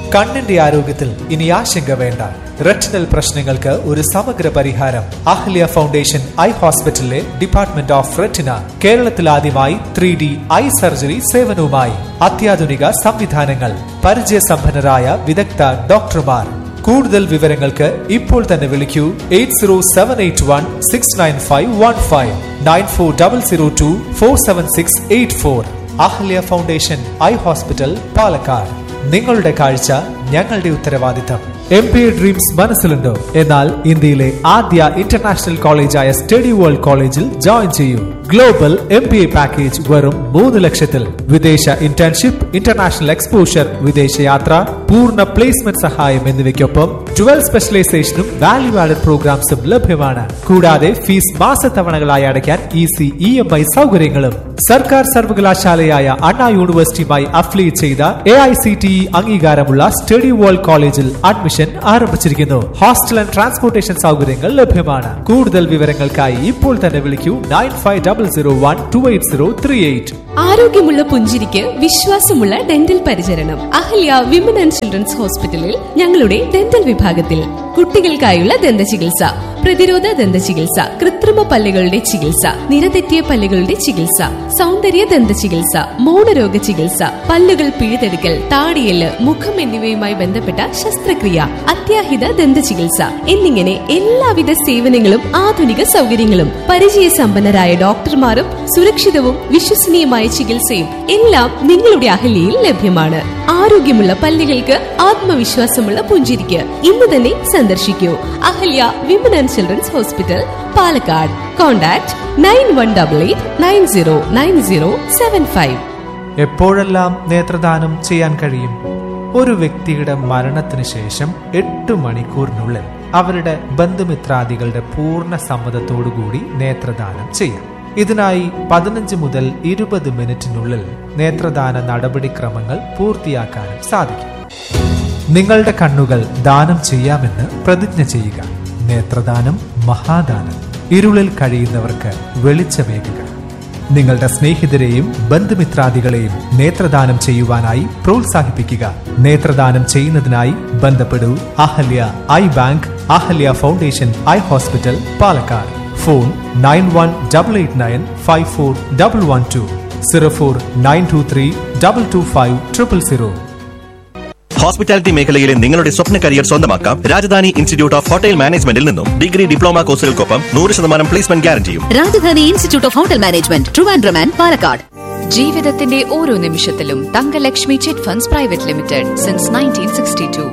കണ്ണിന്റെ ആരോഗ്യത്തിൽ ഇനി ആശങ്ക വേണ്ട റെറ്റിനൽ പ്രശ്നങ്ങൾക്ക് ഒരു സമഗ്ര പരിഹാരം അഹ്ല്യ ഫൗണ്ടേഷൻ ഐ ഹോസ്പിറ്റലിലെ ഡിപ്പാർട്ട്മെന്റ് ഓഫ് റെറ്റിന കേരളത്തിൽ ആദ്യമായി ത്രീ ഡി ഐ സർജറി സേവനവുമായി അത്യാധുനിക സംവിധാനങ്ങൾ പരിചയസമ്പന്നരായ വിദഗ്ധ ഡോക്ടർമാർ കൂടുതൽ വിവരങ്ങൾക്ക് ഇപ്പോൾ തന്നെ വിളിക്കൂ eight zero seven eight one six nine five one five nine four double zero two four seven six eight four Ahalya foundation eye hospital Palakkad നിങ്ങളുടെ കാഴ്ച ഞങ്ങളുടെ ഉത്തരവാദിത്തം എം പി ഡ്രീംസ് മനസ്സിലുണ്ടോ എന്നാൽ ഇന്ത്യയിലെ ആദ്യ ഇന്റർനാഷണൽ കോളേജായ സ്റ്റഡി വേൾഡ് കോളേജിൽ ജോയിൻ ചെയ്യൂ global M P A package വെറും മൂന്ന് ലക്ഷത്തിൽ വിദേശ ഇന്റേൺഷിപ്പ് ഇന്റർനാഷണൽ എക്സ്പോഷർ വിദേശയാത്ര പൂർണ്ണ പ്ലേസ്മെന്റ് സഹായം എന്നിവയ്ക്കൊപ്പം ട്വൽവ് സ്പെഷ്യലൈസേഷനും വാല്യൂ ആഡഡ് പ്രോഗ്രാംസും ലഭ്യമാണ് കൂടാതെ ഫീസ് മാസത്തവണകളായി അടയ്ക്കാൻ ഈസി ഇ എം ഐ സൗകര്യങ്ങളും സർക്കാർ സർവകലാശാലയായ അണ്ണാ യൂണിവേഴ്സിറ്റിയുമായി അഫിലിയേറ്റ് ചെയ്ത A I C T E അംഗീകാരമുള്ള സ്റ്റഡി വേൾഡ് കോളേജിൽ അഡ്മിഷൻ ആരംഭിച്ചിരിക്കുന്നു ഹോസ്റ്റൽ ആൻഡ് ട്രാൻസ്പോർട്ടേഷൻ സൗകര്യങ്ങൾ ലഭ്യമാണ് കൂടുതൽ വിവരങ്ങൾക്കായി ഇപ്പോൾ തന്നെ വിളിക്കൂ nine five double zero one two eight zero three eight ആരോഗ്യമുള്ള പുഞ്ചിരിക്ക് വിശ്വാസമുള്ള ഡെന്റൽ പരിചരണം അഹല്യ വിമൻ ആൻഡ് ചിൽഡ്രൻസ് ഹോസ്പിറ്റലിൽ ഞങ്ങളുടെ ഡെന്റൽ വിഭാഗത്തിൽ കുട്ടികൾക്കായുള്ള ദന്ത ചികിത്സ പ്രതിരോധ ദന്ത ചികിത്സ കൃത്രിമ പല്ലുകളുടെ ചികിത്സ നിരതെറ്റിയ പല്ലുകളുടെ ചികിത്സ സൗന്ദര്യ ദന്ത ചികിത്സ മൗനരോഗ ചികിത്സ പല്ലുകൾ പിഴുതെടുക്കൽ താടിയല് മുഖം എന്നിവയുമായി ബന്ധപ്പെട്ട ശസ്ത്രക്രിയ അത്യാഹിത ദന്ത ചികിത്സ എന്നിങ്ങനെ എല്ലാവിധ സേവനങ്ങളും ആധുനിക സൗകര്യങ്ങളും പരിചയസമ്പന്നരായ ഡോക്ടർമാരും സുരക്ഷിതവും വിശ്വസനീയമായ ചികിത്സയും എല്ലാം നിങ്ങളുടെ അഹല്യയിൽ ലഭ്യമാണ് ആരോഗ്യമുള്ള പല്ലുകൾക്ക് ആത്മവിശ്വാസമുള്ള പുഞ്ചിരിക്ക് ഇന്ന് തന്നെ സന്ദർശിക്കൂ Ahalya women and children's hospital Palakkad contact nine one double eight nine zero nine zero seven five എപ്പോഴെല്ലാം നേത്രദാനം ചെയ്യാൻ കഴിയും ഒരു വ്യക്തിയുടെ മരണത്തിന് ശേഷം എട്ട് മണിക്കൂറിനുള്ളിൽ അവരുടെ ബന്ധുമിത്രാദികളുടെ പൂർണ്ണ സമ്മതത്തോടുകൂടി നേത്രദാനം ചെയ്യാം ഇതിനായി പതിനഞ്ച് മുതൽ ഇരുപത് മിനിറ്റിനുള്ളിൽ നേത്രദാന നടപടിക്രമങ്ങൾ പൂർത്തിയാക്കാനും സാധിക്കും നിങ്ങളുടെ കണ്ണുകൾ ദാനം ചെയ്യാമെന്ന് പ്രതിജ്ഞ ചെയ്യുക നേത്രദാനം മഹാദാനം ഇരുളിൽ കഴിയുന്നവർക്ക് വെളിച്ചമേകുക നിങ്ങളുടെ സ്നേഹിതരെയും ബന്ധുമിത്രാദികളെയും നേത്രദാനം ചെയ്യുവാനായി പ്രോത്സാഹിപ്പിക്കുക നേത്രദാനം ചെയ്യുന്നതിനായി ബന്ധപ്പെടൂ Ahalya eye bank Ahalya foundation eye hospital Palakkad phone nine one double eight nine five four double one two zero four nine two three double two five triple zero hospitality മേഖലയിലെ നിങ്ങളുടെ സ്വപ്ന കരിയർ സ്വന്തമാക്കാം രാജധാനി ഇൻസ്റ്റിറ്റ്യൂട്ട് ഓഫ് ഹോട്ടൽ മാനേജ്മെന്റിൽ നിന്നും degree diploma കോഴ്സുകൾക്കൊപ്പം നൂറ് ശതമാനം placement ഗ്യാരണ്ടിയും Rajadhani institute of hotel management Trivandrum and Palakkad ജീവിതത്തിന്റെ ഓരോ നിമിഷത്തിലും Thangalakshmi chit funds private limited since nineteen sixty two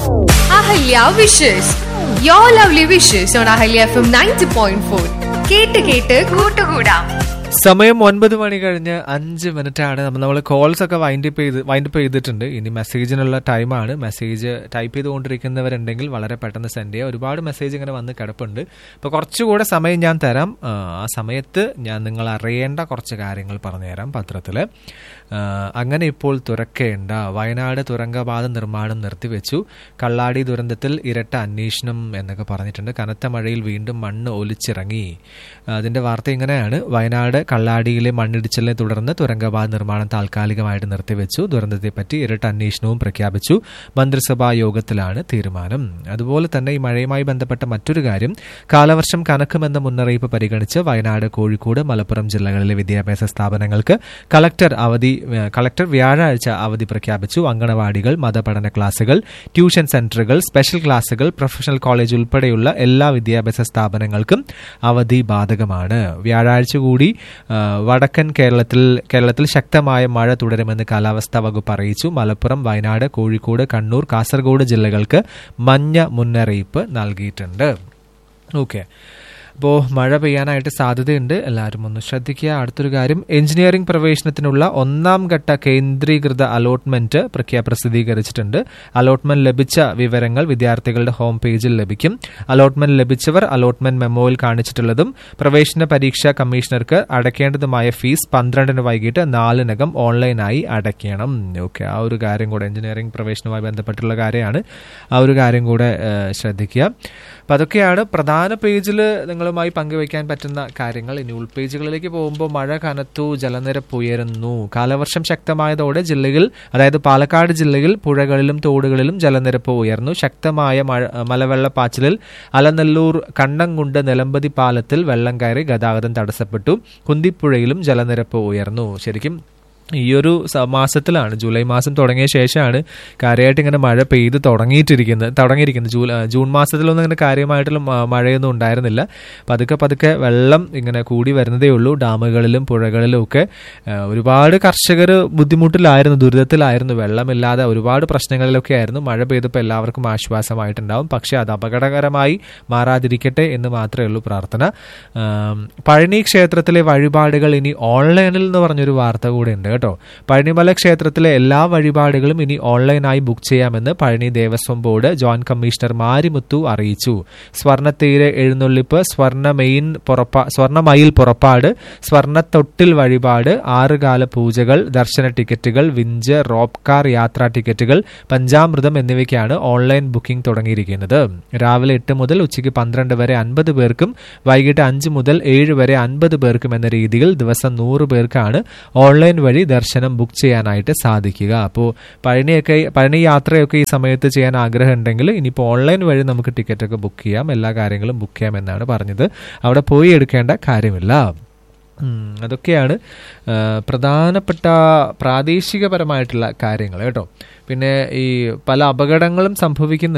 Ahalya wishes your lovely wishes on Ahalya F M ninety point four കേട്ട് കേട്ട് കൂട്ടുകൂടാം സമയം ഒൻപത് മണി കഴിഞ്ഞ് അഞ്ച് മിനിറ്റ് ആണ് നമ്മൾ നമ്മൾ കോൾസ് ഒക്കെ വൈൻഡപ്പ് ചെയ്ത് വൈൻഡപ്പ് ചെയ്തിട്ടുണ്ട് ഇനി മെസ്സേജിനുള്ള ടൈമാണ് മെസ്സേജ് ടൈപ്പ് ചെയ്തുകൊണ്ടിരിക്കുന്നവരുണ്ടെങ്കിൽ വളരെ പെട്ടെന്ന് സെൻഡ് ചെയ്യുക ഒരുപാട് മെസ്സേജ് ഇങ്ങനെ വന്ന് കിടപ്പുണ്ട് അപ്പോൾ കുറച്ചുകൂടെ സമയം ഞാൻ തരാം ആ, ആ സമയത്ത് ഞാൻ നിങ്ങൾ അറിയേണ്ട കുറച്ച് കാര്യങ്ങൾ പറഞ്ഞുതരാം പത്രത്തിൽ അങ്ങനെ ഇപ്പോൾ തുറക്കേണ്ട വയനാട് തുരങ്കപാത നിർമ്മാണം നിർത്തിവെച്ചു കള്ളാടി ദുരന്തത്തിൽ ഇരട്ട അന്വേഷണം എന്നൊക്കെ പറഞ്ഞിട്ടുണ്ട് കനത്ത മഴയിൽ വീണ്ടും മണ്ണ് ഒലിച്ചിറങ്ങി അതിന്റെ വാർത്ത ഇങ്ങനെയാണ് വയനാട് കള്ളാടിയിലെ മണ്ണിടിച്ചിലിനെ തുടർന്ന് തുരങ്കപാത നിർമ്മാണം താൽക്കാലികമായിട്ട് നിർത്തിവെച്ചു ദുരന്തത്തെപ്പറ്റി ഇരട്ട അന്വേഷണവും പ്രഖ്യാപിച്ചു മന്ത്രിസഭാ യോഗത്തിലാണ് തീരുമാനം അതുപോലെ തന്നെ ഈ മഴയുമായി ബന്ധപ്പെട്ട മറ്റൊരു കാര്യം കാലവർഷം കനക്കുമെന്ന മുന്നറിയിപ്പ് പരിഗണിച്ച് വയനാട് കോഴിക്കോട് മലപ്പുറം ജില്ലകളിലെ വിദ്യാഭ്യാസ സ്ഥാപനങ്ങൾക്ക് കളക്ടർ അവധി ഏഹ്, കളക്ടർ വ്യാഴാഴ്ച അവധി പ്രഖ്യാപിച്ചു അങ്കണവാടികൾ മതപഠന ക്ലാസുകൾ ട്യൂഷൻ സെന്ററുകൾ സ്പെഷ്യൽ ക്ലാസുകൾ പ്രൊഫഷണൽ കോളേജ് ഉൾപ്പെടെയുള്ള എല്ലാ വിദ്യാഭ്യാസ സ്ഥാപനങ്ങൾക്കും അവധി ബാധകമാണ് വ്യാഴാഴ്ച കൂടി ആ, വടക്കൻ കേരളത്തിൽ കേരളത്തിൽ ശക്തമായ മഴ തുടരുമെന്ന് കാലാവസ്ഥാ വകുപ്പ് അറിയിച്ചു മലപ്പുറം വയനാട് കോഴിക്കോട് കണ്ണൂർ കാസർഗോഡ് ജില്ലകൾക്ക് മഞ്ഞ മുന്നറിയിപ്പ് നൽകിയിട്ടുണ്ട് ഓക്കെ അപ്പോൾ മഴ പെയ്യാനായിട്ട് സാധ്യതയുണ്ട് എല്ലാവരും ഒന്ന് ശ്രദ്ധിക്കുക അടുത്തൊരു കാര്യം എഞ്ചിനീയറിംഗ് പ്രവേശനത്തിനുള്ള ഒന്നാം ഘട്ട കേന്ദ്രീകൃത അലോട്ട്മെന്റ് പ്രഖ്യാ പ്രസിദ്ധീകരിച്ചിട്ടുണ്ട് അലോട്ട്മെന്റ് ലഭിച്ച വിവരങ്ങൾ വിദ്യാർത്ഥികളുടെ ഹോം പേജിൽ ലഭിക്കും അലോട്ട്മെന്റ് ലഭിച്ചവർ അലോട്ട്മെന്റ് മെമ്മോയിൽ കാണിച്ചിട്ടുള്ളതും പ്രവേശന പരീക്ഷാ കമ്മീഷണർക്ക് അടയ്ക്കേണ്ടതുമായ ഫീസ് പന്ത്രണ്ടിന് വൈകിട്ട് നാലിനകം ഓൺലൈനായി അടയ്ക്കണം ഓക്കെ ആ ഒരു കാര്യം കൂടെ എഞ്ചിനീയറിംഗ് പ്രവേശനവുമായി ബന്ധപ്പെട്ടുള്ള കാര്യമാണ് ആ ഒരു കാര്യം കൂടെ ഏഹ്, ശ്രദ്ധിക്കുക അപ്പം അതൊക്കെയാണ് പ്രധാന പേജിൽ നിങ്ങൾ ജനങ്ങളുമായി പങ്കുവയ്ക്കാൻ പറ്റുന്ന കാര്യങ്ങൾ ഇനി ഉൾപേജുകളിലേക്ക് പോകുമ്പോൾ മഴ കനത്തു ജലനിരപ്പ് ഉയരുന്നു കാലവർഷം ശക്തമായതോടെ ജില്ലയിൽ അതായത് പാലക്കാട് ജില്ലയിൽ പുഴകളിലും തോടുകളിലും ജലനിരപ്പ് ഉയർന്നു ശക്തമായ മഴ മലവെള്ളപ്പാച്ചിലിൽ അലനല്ലൂർ കണ്ണംകുണ്ട് നിലമ്പതി പാലത്തിൽ വെള്ളം കയറി ഗതാഗതം തടസ്സപ്പെട്ടു കുന്തിപ്പുഴയിലും ജലനിരപ്പ് ഉയർന്നു ശരിക്കും ഈ ഒരു സ- മാസത്തിലാണ് ജൂലൈ മാസം തുടങ്ങിയ ശേഷമാണ് കാര്യമായിട്ട് ഇങ്ങനെ മഴ പെയ്ത് തുടങ്ങിയിട്ടിരിക്കുന്നത് തുടങ്ങിയിരിക്കുന്നത് ജൂ ജൂൺ മാസത്തിലൊന്നും ഇങ്ങനെ കാര്യമായിട്ടുള്ള മ- മഴയൊന്നും ഉണ്ടായിരുന്നില്ല പതുക്കെ പതുക്കെ വെള്ളം ഇങ്ങനെ കൂടി വരുന്നതേ ഉള്ളൂ ഡാമുകളിലും പുഴകളിലും ഒക്കെ ആ, ഒരുപാട് കർഷകർ ബുദ്ധിമുട്ടിലായിരുന്നു ദുരിതത്തിലായിരുന്നു വെള്ളമില്ലാതെ ഒരുപാട് പ്രശ്നങ്ങളിലൊക്കെ ആയിരുന്നു മഴ പെയ്തപ്പോൾ എല്ലാവർക്കും ആശ്വാസമായിട്ടുണ്ടാവും പക്ഷേ അത് അപകടകരമായി മാറാതിരിക്കട്ടെ എന്ന് മാത്രമേ ഉള്ളൂ പ്രാർത്ഥന ആം, പഴനി ക്ഷേത്രത്തിലെ വഴിപാടുകൾ ഇനി ഓൺലൈനിൽ എന്ന് പറഞ്ഞൊരു വാർത്ത കൂടെ ഉണ്ട് കേട്ടോ പഴനിമല ക്ഷേത്രത്തിലെ എല്ലാ വഴിപാടുകളും ഇനി ഓൺലൈനായി ബുക്ക് ചെയ്യാമെന്ന് Palani Devaswom board joint commissioner Marimuthu അറിയിച്ചു സ്വർണ്ണത്തീരെ എഴുന്നള്ളിപ്പ് സ്വർണ്ണമെയിൻ പുറപ്പാ സ്വർണ്ണമയിൽ പുറപ്പാട് സ്വർണ്ണത്തൊട്ടിൽ വഴിപാട് ആറുകാല പൂജകൾ ദർശന ടിക്കറ്റുകൾ വിഞ്ച് റോപ്പ് കാർ യാത്രാ ടിക്കറ്റുകൾ പഞ്ചാമൃതം എന്നിവയ്ക്കാണ് ഓൺലൈൻ ബുക്കിംഗ് തുടങ്ങിയിരിക്കുന്നത് രാവിലെ എട്ട് മുതൽ ഉച്ചയ്ക്ക് പന്ത്രണ്ട് വരെ അൻപത് പേർക്കും വൈകിട്ട് അഞ്ച് മുതൽ ഏഴ് വരെ അൻപത് പേർക്കും എന്ന രീതിയിൽ ദിവസം നൂറ് പേർക്കാണ് ഓൺലൈൻ വഴി ദർശനം ബുക്ക് ചെയ്യാനായിട്ട് സാധിക്കുക അപ്പോൾ പഴനിയൊക്കെ പഴനി യാത്രയൊക്കെ ഈ സമയത്ത് ചെയ്യാൻ ആഗ്രഹം ഉണ്ടെങ്കിൽ ഇനിയിപ്പോൾ ഓൺലൈൻ വഴി നമുക്ക് ടിക്കറ്റൊക്കെ ബുക്ക് ചെയ്യാം എല്ലാ കാര്യങ്ങളും ബുക്ക് ചെയ്യാം എന്നാണ് പറഞ്ഞത് അവിടെ പോയി എടുക്കേണ്ട കാര്യമില്ല ഉം, അതൊക്കെയാണ് ആ, പ്രധാനപ്പെട്ട പ്രാദേശികപരമായിട്ടുള്ള കാര്യങ്ങൾ കേട്ടോ പിന്നെ ഈ പല അപകടങ്ങളും സംഭവിക്കുന്നുണ്ട്